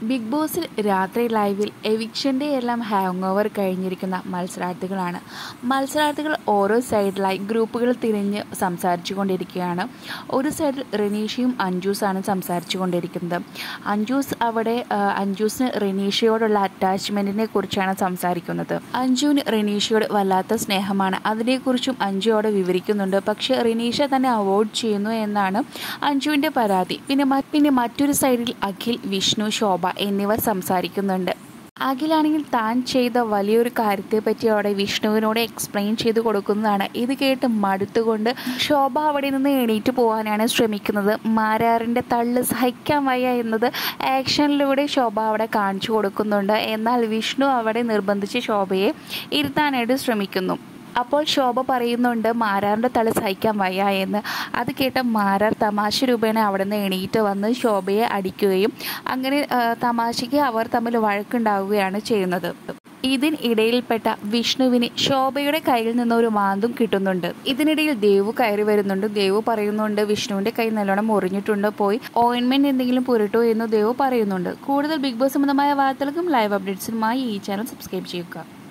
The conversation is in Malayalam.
ബിഗ് ബോസിൽ രാത്രി ലൈവിൽ എവിക്ഷൻ്റെ എല്ലാം ഹാങ് ഓവർ കഴിഞ്ഞിരിക്കുന്ന മത്സരാർത്ഥികളാണ് മത്സരാർത്ഥികൾ ഓരോ സൈഡിലായി ഗ്രൂപ്പുകൾ തിരിഞ്ഞ് സംസാരിച്ചു കൊണ്ടിരിക്കുകയാണ് ഒരു സൈഡിൽ റിനീഷയും അഞ്ജൂസാണ് സംസാരിച്ചു കൊണ്ടിരിക്കുന്നത് അഞ്ജൂസ് അവിടെ ആ, അഞ്ജൂസിന് റിനീഷയോടുള്ള അറ്റാച്ച്മെൻറ്റിനെ കുറിച്ചാണ് സംസാരിക്കുന്നത് അഞ്ജുവിന് റിനീഷയോട് വല്ലാത്ത സ്നേഹമാണ് അതിനെക്കുറിച്ചും അഞ്ജുവോട് വിവരിക്കുന്നുണ്ട് പക്ഷേ റിനീഷ തന്നെ അവോയ്ഡ് ചെയ്യുന്നു എന്നാണ് അഞ്ജുവിൻ്റെ പരാതി പിന്നെ മ- പിന്നെ മറ്റൊരു സൈഡിൽ അഖിൽ വിഷ്ണു ശോഭ എന്നിവർ സംസാരിക്കുന്നുണ്ട് അഖിലാണെങ്കിൽ താൻ ചെയ്ത വലിയൊരു കാര്യത്തെപ്പറ്റി അവിടെ വിഷ്ണുവിനോട് എക്സ്പ്ലെയിൻ ചെയ്ത് കൊടുക്കുന്നതാണ് ഇത് കേട്ട് മടുത്തുകൊണ്ട് ശോഭ അവിടെ നിന്ന് എണീറ്റ് പോകാനാണ് ശ്രമിക്കുന്നത് മാരാറിൻ്റെ തള്ള് സഹിക്കാൻ വയ്യ എന്നത് ആക്ഷനിലൂടെ ശോഭ അവിടെ കാണിച്ചു കൊടുക്കുന്നുണ്ട് എന്നാൽ വിഷ്ണു അവിടെ നിർബന്ധിച്ച് ശോഭയെ ഇരുത്താനായിട്ട് ശ്രമിക്കുന്നു അപ്പോൾ ശോഭ പറയുന്നുണ്ട് മാരാറിൻ്റെ തല സഹിക്കാൻ വയ്യ എന്ന് അത് കേട്ട മാരാർ തമാശ രൂപേണ അവിടെ നിന്ന് എണീറ്റ് വന്ന് ശോഭയെ അടിക്കുകയും അങ്ങനെ ആ, തമാശയ്ക്ക് അവർ തമ്മിൽ വഴക്കുണ്ടാവുകയാണ് ചെയ്യുന്നത് ഇതിനിടയിൽപ്പെട്ട വിഷ്ണുവിന് ശോഭയുടെ കയ്യിൽ നിന്ന് ഒരു മാന്തും കിട്ടുന്നുണ്ട് ഇതിനിടയിൽ ദേവു കയറി വരുന്നുണ്ട് ദേവു പറയുന്നുണ്ട് വിഷ്ണുവിന്റെ കൈ നല്ലോണം മുറിഞ്ഞിട്ടുണ്ട് പോയി ഓയിൻമെന്റ് എന്തെങ്കിലും പുരട്ടോ എന്ന് ദേവു പറയുന്നുണ്ട് കൂടുതൽ ബിഗ് ബോസ് സംബന്ധമായ വാർത്തകൾക്കും ലൈവ് അപ്ഡേറ്റ്സിനുമായി ഈ ചാനൽ സബ്സ്ക്രൈബ് ചെയ്യുക